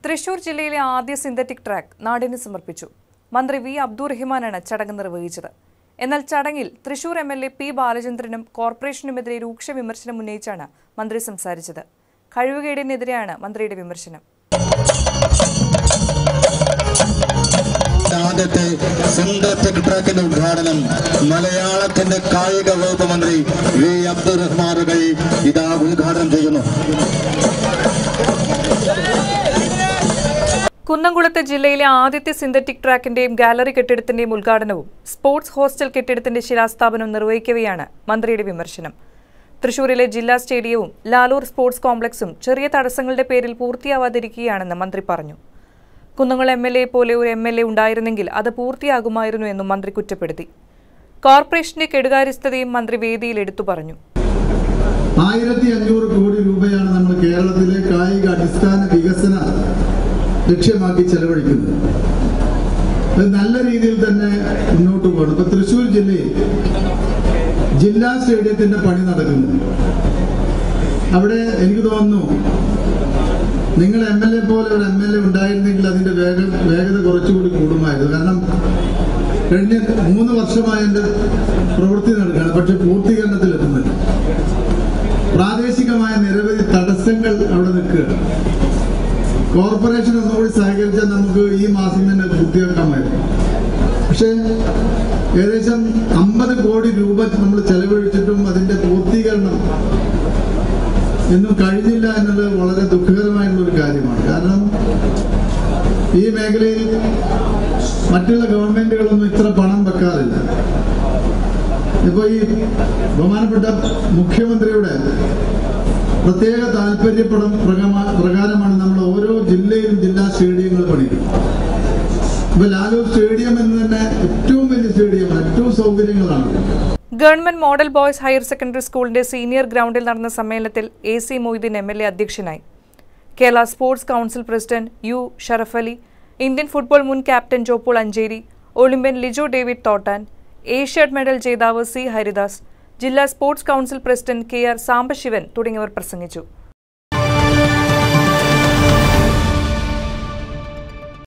തൃശൂർ ജില്ലയിലെ ആദ്യ synthetic track നാടിന് സമർപ്പിച്ചു മന്ത്രി വി അബ്ദുറഹിമാനാണ് ചടങ്ങ് നിർവഹിച്ചത് എന്നാൽ ചടങ്ങിൽ Thrissur M L A P ബാലചന്ദ്രനും കോർപ്പറേഷനുമെതിരെ രൂക്ഷ വിമർശനം ഉന്നയിച്ചാണ് മന്ത്രി സംസാരിച്ചത് കഴിവുകേടിനെതിരെയാണ് മന്ത്രിയുടെ വിമർശനം ആദ്യത്തെ സിന്തറ്റിക് ട്രാക്കിന്റെ ഉദ്ഘാടനം മലയാളത്തിന്റെ കായിക വകുപ്പ് മന്ത്രി വി അബ്ദുറഹ്മാനുകൾ ഇതാ ഉദ്ഘാടനം ചെയ്യുന്നു കുന്നംകുളത്ത് ജില്ലയിലെ ആദ്യത്തെ സിന്തറ്റിക് ട്രാക്കിന്റെയും ഗാലറി കെട്ടിടത്തിന്റെയും ഉദ്ഘാടനവും സ്പോർട്സ് ഹോസ്റ്റൽ കെട്ടിടത്തിന്റെ ശിലാസ്ഥാപനവും നിർവഹിക്കവെയാണ് മന്ത്രിയുടെ വിമർശനം തൃശൂരിലെ ജില്ലാ സ്റ്റേഡിയവും ലാലൂർ സ്പോർട്സ് കോംപ്ലക്സും ചെറിയ തടസ്സങ്ങളുടെ പേരിൽ പൂർത്തിയാവാതിരിക്കുകയാണെന്ന് മന്ത്രി പറഞ്ഞു കുന്നംകുളം എം എൽ എ പോലെ ഒരു എം എൽ എ ഉണ്ടായിരുന്നെങ്കിൽ അത് പൂർത്തിയാകുമായിരുന്നു എന്നും മന്ത്രി കുറ്റപ്പെടുത്തി കോർപ്പറേഷന്റെ കെടുകാര്യസ്ഥതയും മന്ത്രി വേദിയിൽ എടുത്തു പറഞ്ഞു ആയിരത്തി അഞ്ഞൂറ് കോടി രൂപയാണ് നമ്മൾ കേരളത്തിലെ കായിക അടിസ്ഥാന വികസന ലക്ഷ്യമാക്കി ചെലവഴിക്കുന്നത് അത് നല്ല രീതിയിൽ തന്നെ മുന്നോട്ട് പോകണം ഇപ്പൊ തൃശ്ശൂർ ജില്ലയിൽ ജില്ലാ സ്റ്റേഡിയത്തിന്റെ പണി നടക്കുന്നു അവിടെ എനിക്ക് തോന്നുന്നു നിങ്ങൾ എം എൽ എ പോലെ ഒരു എം എൽ എ ഉണ്ടായിരുന്നെങ്കിൽ അതിന്റെ വേഗ വേഗത കുറച്ചുകൂടി കൂടുമായിരുന്നു കാരണം കഴിഞ്ഞ മൂന്ന് വർഷമായി എന്റെ പ്രവൃത്തി നടക്കുകയാണ് പക്ഷെ പൂർത്തീകരണത്തിലെത്തുന്നില്ല പ്രാദേശികമായ നിരവധി തടസ്സങ്ങൾ അവിടെ നിൽക്കുകയാണ് കോർപ്പറേഷൻ ഒന്നുകൂടി സഹകരിച്ചാൽ നമുക്ക് ഈ മാസം തന്നെ പൂർത്തിയാക്കാമായിരുന്നു പക്ഷേ ഏകദേശം അമ്പത് കോടി രൂപ നമ്മൾ ചെലവഴിച്ചിട്ടും അതിന്റെ പൂർത്തീകരണം ഇന്നും കഴിഞ്ഞില്ല എന്നുള്ളത് വളരെ ദുഃഖകരമായിട്ടുള്ള ഒരു കാര്യമാണ് കാരണം ഈ മേഖലയിൽ മറ്റുള്ള ഗവൺമെന്റുകളൊന്നും ഇത്ര പണം വെക്കാറില്ല ഇപ്പൊ ഈ ബഹുമാനപ്പെട്ട മുഖ്യമന്ത്രിയുടെ പ്രത്യേക താല്പര്യപ്പടം പ്രകമ- പ്രകാരമാണ് നമ്മൾ ഓരോ ജില്ലയിലും ജില്ലാ സ്റ്റേഡിയങ്ങൾ പണിയുന്നത് ഇപ്പൊ ലാലൂർ സ്റ്റേഡിയം എന്ന് തന്നെ ഏറ്റവും വലിയ സ്റ്റേഡിയമാണ് ഏറ്റവും സൗകര്യങ്ങളാണ് government model boys higher secondary സ്കൂളിന്റെ സീനിയർ ഗ്രൗണ്ടിൽ നടന്ന സമ്മേളനത്തിൽ A C Moideen M L A അധ്യക്ഷനായി Kerala sports council president U Sharaf Ali Indian football മുൻ captain Jo Paul Ancheri olympian Lijo David Thottan Asiad medal ജേതാവ് സി ഹരിദാസ് ജില്ലാ sports council president K R Sambasivan തുടങ്ങിയവർ പ്രസംഗിച്ചു